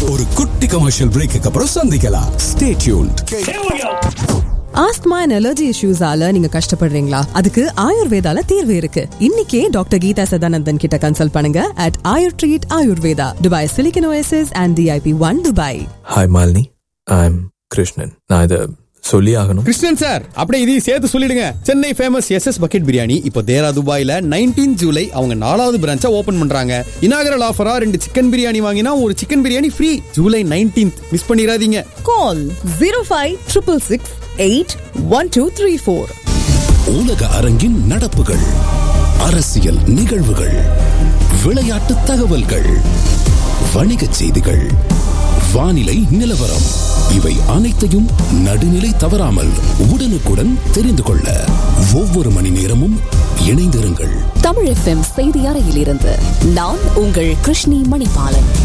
ஒரு குட்டி commercial break அப்புறம் சந்திக்கலாம் stay tuned asthma and allergy இஷ்யூஸால நீங்க கஷ்டப்படுறீங்களா அதுக்கு ஆயுர்வேதால தீர்வு இருக்கு இன்னைக்கே டாக்டர் கீதா சதானந்தன் கிட்ட கன்சல்ட் பண்ணுங்க at Ayur treat Ayurveda Dubai silicon oasis and DIP one Dubai hi Malini I am Krishnan நான் இதை சொல்லி ஆகணும் கிருஷ்ணன் சார் அப்படியே இதையும் சேர்த்து சொல்லிடுங்க Chennai famous S S bucket biryani இப்போ தேரா துபாயில நைன்டீன் ஜூலை அவங்க நாலாவது பிரான்ச்சா ஓபன் பண்றாங்க இனாகரல் ஆஃபரா ரெண்டு சிக்கன் பிரியாணி வாங்கினா ஒரு chicken biryani free July nineteenth miss பண்ணிடாதீங்க call zero five triple six eight one two three four உலக அரங்கின் நடப்புகள் அரசியல் நிகழ்வுகள் விளையாட்டு தகவல்கள் வணிகச் செய்திகள் வானிலை நிலவரம் இவை அனைத்தையும் நடுநிலை தவறாமல் உடனுக்குடன் தெரிந்து கொள்ள ஒவ்வொரு மணி நேரமும் இணைந்திருங்கள் தமிழ் எஃப்எம் செய்தி அறையிலிருந்து நான் உங்கள் கிருஷ்ணி மணிபாலன்